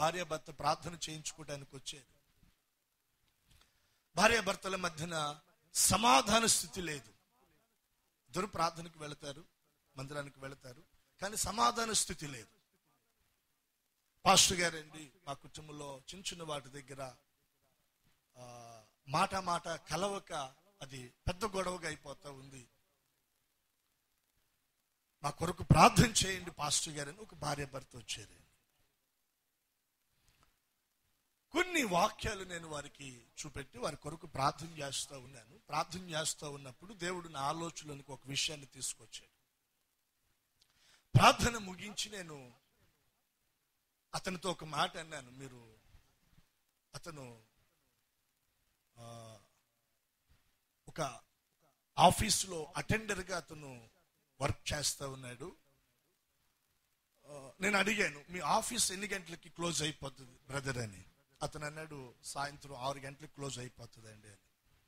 భార్యాభర్త ప్రార్థన చేయించుకోవడానికి వచ్చారు భార్యాభర్తల మధ్యన సమాధాన స్థితి లేదు ఇద్దరు ప్రార్థనకు వెళతారు మందిరానికి వెళతారు కానీ సమాధాన స్థితి లేదు పాస్టర్ గారండి మా కుటుంబంలో చిన్న చిన్న వాటి దగ్గర ఆ, మాట మాట కలవక అది పెద్ద గొడవగా అయిపోతా ఉంది మా కొరకు ప్రార్థన చేయండి పాస్టర్ గారని ఒక భార్య భర్త వచ్చారు కొన్ని వాక్యాలు నేను వారికి చూపెట్టి వారి కొరకు ప్రార్థన చేస్తూ ఉన్నాను ప్రార్థన చేస్తూ ఉన్నప్పుడు దేవుడు నా ఆలోచనలోనికి ఒక విషయాన్ని తీసుకొచ్చాడు ప్రార్థన ముగించి నేను అతనితో ఒక మాట అన్నాను మీరు అతను ఆ, ఒక ఆఫీసులో అటెండర్గా అతను వర్క్ చేస్తూ ఉన్నాడు ఆ, నేను అడిగాను మీ ఆఫీస్ ఎన్ని గంటలకి క్లోజ్ అయిపోతుంది బ్రదర్ అని అతను అన్నాడు సాయంత్రం ఆరు గంటలకు క్లోజ్ అయిపోతుంది అండి అని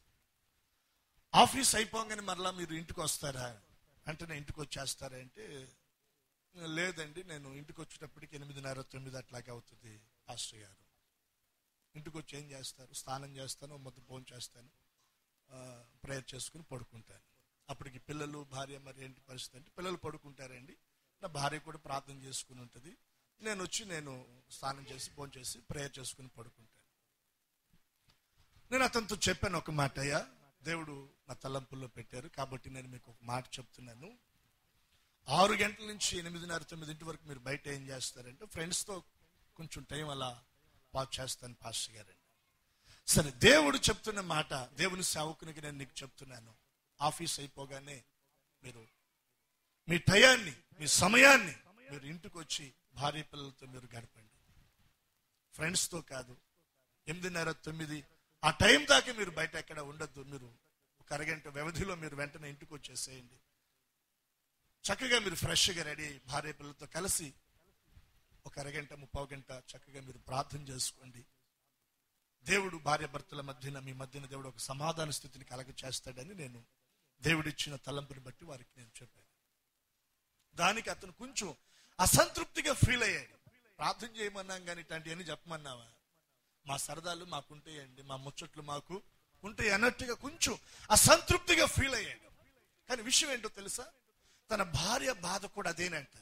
ఆఫీస్ అయిపోగానే మరలా మీరు ఇంటికి వస్తారా అంటే నేను ఇంటికి వచ్చేస్తారా అంటే లేదండి నేను ఇంటికి వచ్చేటప్పటికి ఎనిమిదిన్నర తొమ్మిది అట్లాగే అవుతుంది పాస్టర్ గారు ఇంటికి వచ్చి ఏం చేస్తారు స్నానం చేస్తాను మొత్తం ఫోన్ చేస్తాను ప్రేయర్ చేసుకుని పడుకుంటాను అప్పటికి పిల్లలు భార్య మరి ఏంటి పరిస్థితి అంటే పిల్లలు పడుకుంటారండి నా భార్య కూడా ప్రార్థన చేసుకుని ఉంటుంది నేను వచ్చి నేను స్నానం చేసి ఫోన్ చేసి ప్రేయర్ చేసుకుని పడుకుంటాను నేను అతనితో చెప్పాను ఒక మాట అయ్యా దేవుడు నా తలంపుల్లో పెట్టారు కాబట్టి నేను మీకు ఒక మాట చెప్తున్నాను ఆరు గంటల నుంచి ఎనిమిదిన్నర తొమ్మిదింటి వరకు మీరు బయట ఏం చేస్తారంటే ఫ్రెండ్స్తో కొంచెం టైం అలా పాస్ చేస్తాను పాస్టర్ గారండి సరే దేవుడు చెప్తున్న మాట దేవుని సేవకునికి నేను నీకు చెప్తున్నాను ఆఫీస్ అయిపోగానే మీరు మీ టయాన్ని మీ సమయాన్ని మీరు ఇంటికి వచ్చి భార్య పిల్లలతో మీరు గడపండి ఫ్రెండ్స్తో కాదు ఎనిమిదిన్నర తొమ్మిది ఆ టైం దాకా మీరు బయట ఎక్కడ ఉండొద్దు మీరు ఒక అరగంట వ్యవధిలో మీరు వెంటనే ఇంటికి వచ్చేసేయండి చక్కగా మీరు ఫ్రెష్గా రెడీ అయ్యి భార్య పిల్లలతో కలిసి ఒక అరగంట ముప్పావు గంట చక్కగా మీరు ప్రార్థన చేసుకోండి దేవుడు భార్య భర్తల మధ్యన మీ మధ్యన దేవుడు ఒక సమాధాన స్థితిని కలగ చేస్తాడని నేను దేవుడిచ్చిన తలంపుని బట్టి వారికి నేను చెప్పాను దానికి అతను కొంచెం అసంతృప్తిగా ఫీల్ అయ్యాడు ప్రార్థన చేయమన్నాం కానీ ఇట్లాంటివన్నీ చెప్పమన్నావా మా సరదాలు మాకుంటాయండి మా ముచ్చట్లు మాకు ఉంటాయి అన్నట్టుగా కొంచెం అసంతృప్తిగా ఫీల్ అయ్యాడు కానీ విషయం ఏంటో తెలుసా తన భార్య బాధ కూడా అదేనంట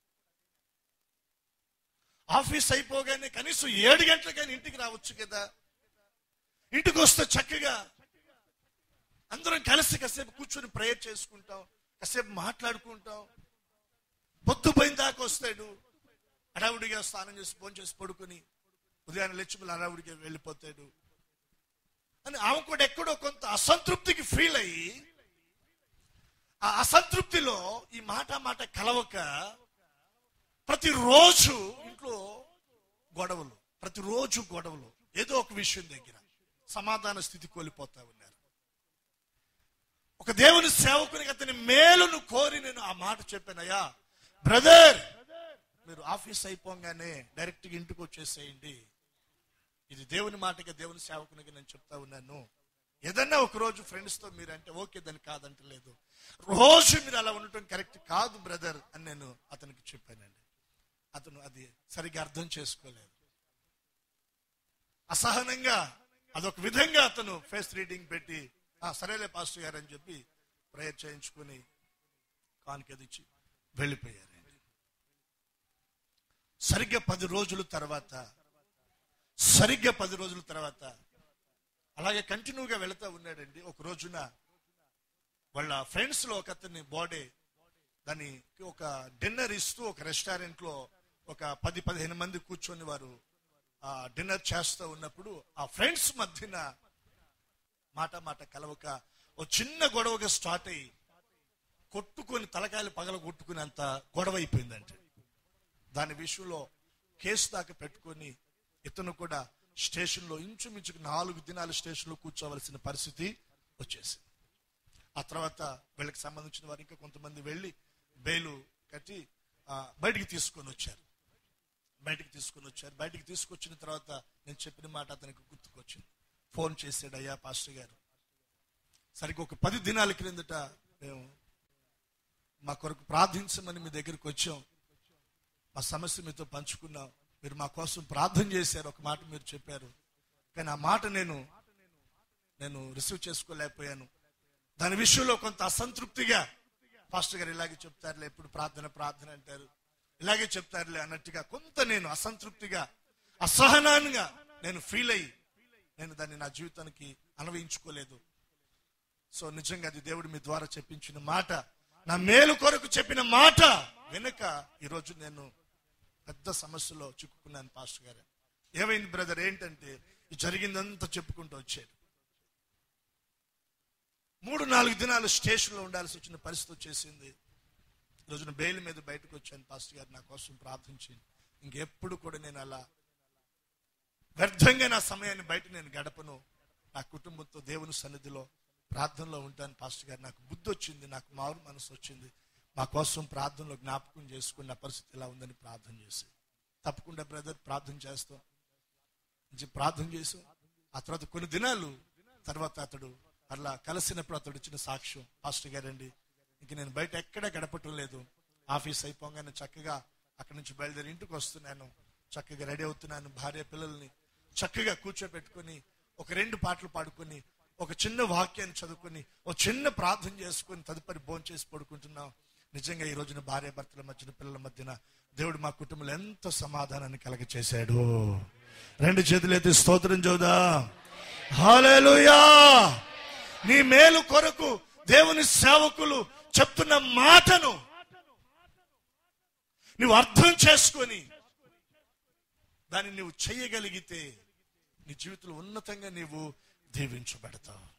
ఆఫీస్ అయిపోగానే కనీసం ఏడు గంటలకైనా ఇంటికి రావచ్చు కదా ఇంటికి వస్తే చక్కగా అందరం కలిసి కాసేపు కూర్చొని ప్రేయర్ చేసుకుంటాం కాసేపు మాట్లాడుకుంటాం పొద్దు పోయిన దాకా వస్తాడు హడావుడిగా స్నానం చేసి ఫోన్ చేసి పడుకొని ఉదయాన్నే లక్ష్మిలు హడావుడిగా వెళ్ళిపోతాడు అని ఆమె కూడా ఎక్కడో కొంత అసంతృప్తికి ఫీల్ అయ్యి ఆ అసంతృప్తిలో ఈ మాట మాట కలవక ప్రతిరోజు ఇంట్లో గొడవలు ప్రతిరోజు గొడవలు ఏదో ఒక విషయం దగ్గర సమాధాన స్థితి కోల్పోతా ఉన్నారు ఒక దేవుని సేవకునికి అతని మేలును కోరి నేను ఆ మాట చెప్పానయ్యా బ్రదర్ మీరు ఆఫీస్ అయిపోగానే డైరెక్ట్గా ఇంటికి వచ్చేసేయండి ఇది దేవుని మాటగా దేవుని సేవకునికి నేను చెప్తా ఉన్నాను ఏదన్నా ఒక రోజు ఫ్రెండ్స్ తో మీరు అంటే ఓకే దాన్ని కాదంటలేదు రోజు మీరు అలా ఉండటం కరెక్ట్ కాదు బ్రదర్ అని నేను అతనికి చెప్పానండి అతను అది సరిగ్గా అర్థం చేసుకోలేదు అసహనంగా అదొక విధంగా అతను ఫేస్ రీడింగ్ పెట్టి "ఆ, సరేలే పాస్టర్ గారు అని చెప్పి ప్రేయర్ చేయించుకొని కానుకదిచ్చి వెళ్ళిపోయారండి సరిగ్గా పది రోజుల తర్వాత సరిగ్గా పది రోజుల తర్వాత అలాగే కంటిన్యూగా వెళుతూ ఉన్నాడండి ఒక రోజున వాళ్ళ ఫ్రెండ్స్ లో ఒక అతన్ని బాడీ దానికి ఒక డిన్నర్ ఇస్తూ ఒక రెస్టారెంట్ లో ఒక పది పదిహేను మంది కూర్చొని వారు ఆ డిన్నర్ చేస్తూ ఉన్నప్పుడు ఆ ఫ్రెండ్స్ మధ్యన మాట మాట కలవక ఓ చిన్న గొడవగా స్టార్ట్ అయ్యి కొట్టుకొని తలకాయలు పగల కొట్టుకుని అంత గొడవ అయిపోయిందంటే దాని విషయంలో కేసు దాకా పెట్టుకొని ఇతను కూడా స్టేషన్లో ఇంచుమించుకు నాలుగు దినాలు స్టేషన్లో కూర్చోవలసిన పరిస్థితి వచ్చేసింది ఆ తర్వాత వీళ్ళకి సంబంధించిన వారు ఇంకా కొంతమంది వెళ్ళి బెయిలు కట్టి ఆ, బయటికి తీసుకొని వచ్చారు బయటికి తీసుకొని వచ్చారు బయటికి తీసుకొచ్చిన తర్వాత నేను చెప్పిన మాట అతనికి గుర్తుకొచ్చింది ఫోన్ చేశాడు అయ్యా పాస్టర్ గారు సరిగ్గా ఒక పది దినాల క్రిందట మేము మా కొరకు ప్రార్థించమని మీ దగ్గరికి వచ్చాం మా సమస్య మీతో పంచుకున్నాం మీరు మా కోసం ప్రార్థన చేశారు ఒక మాట మీరు చెప్పారు కానీ ఆ మాట నేను నేను రిసీవ్ చేసుకోలేకపోయాను దాని విషయంలో కొంత అసంతృప్తిగా పాస్టర్ గారు ఇలాగే చెప్తారులే ఎప్పుడు ప్రార్థన ప్రార్థన అంటారు ఇలాగే చెప్తారులే అన్నట్టుగా కొంత నేను అసంతృప్తిగా అసహనాన్గా నేను ఫీల్ అయ్యి నేను దాన్ని నా జీవితానికి అన్వయించుకోలేదు సో నిజంగా అది దేవుడు మీ ద్వారా చెప్పించిన మాట నా మేలు కొరకు చెప్పిన మాట వెనుక ఈరోజు నేను పెద్ద సమస్యలో చిక్కుకున్నాను పాస్టర్ గారు ఏమైంది బ్రదర్ ఏంటంటే ఈ జరిగిందంతా చెప్పుకుంటూ వచ్చాడు మూడు నాలుగు దినాలు స్టేషన్లో ఉండాల్సి వచ్చిన పరిస్థితి వచ్చేసింది ఈ రోజున బెయిల్ మీద బయటకు వచ్చాను పాస్టర్ గారు నా కోసం ప్రార్థించి ఇంకెప్పుడు కూడా నేను అలా వ్యర్థంగా నా సమయాన్ని బయట నేను గడపను నా కుటుంబంతో దేవుని సన్నిధిలో ప్రార్థనలో ఉంటాను పాస్టర్ గారు నాకు బుద్ధి వచ్చింది నాకు మారు మనసు వచ్చింది మా కోసం ప్రార్థనలో జ్ఞాపకం చేసుకుని నా పరిస్థితి ఎలా ఉందని ప్రార్థన చేసి తప్పకుండా బ్రదర్ ప్రార్థన చేస్తాం మంచి ప్రార్థన చేసాం ఆ తర్వాత కొన్ని దినాలు తర్వాత అతడు అలా కలిసినప్పుడు అతడు ఇచ్చిన సాక్ష్యం పాస్టర్ గారండి ఇంక నేను బయట ఎక్కడ గడపటం లేదు ఆఫీస్ అయిపోగానే చక్కగా అక్కడి నుంచి బయలుదేరి ఇంటికి వస్తున్నాను చక్కగా రెడీ అవుతున్నాను భార్య పిల్లల్ని చక్కగా కూర్చోబెట్టుకొని ఒక రెండు పాటలు పాడుకొని ఒక చిన్న వాక్యాన్ని చదువుకొని ఒక చిన్న ప్రార్థన చేసుకొని తదుపరి భోజనం చేసి పడుకుంటున్నాం నిజంగా ఈ రోజున భార్య భర్తల మధ్యన పిల్లల మధ్యన దేవుడు మా కుటుంబంలో ఎంతో సమాధానాన్ని కలగ చేశాడు రెండు చేతులైతే స్తోత్రం చూదా హాలేలుయా నీ మేలు కొరకు దేవుని సేవకులు చెప్తున్న మాటను నువ్వు అర్థం చేసుకొని దాన్ని నువ్వు చేయగలిగితే నీ జీవితంలో ఉన్నతంగా నీవు దీవించబడతావు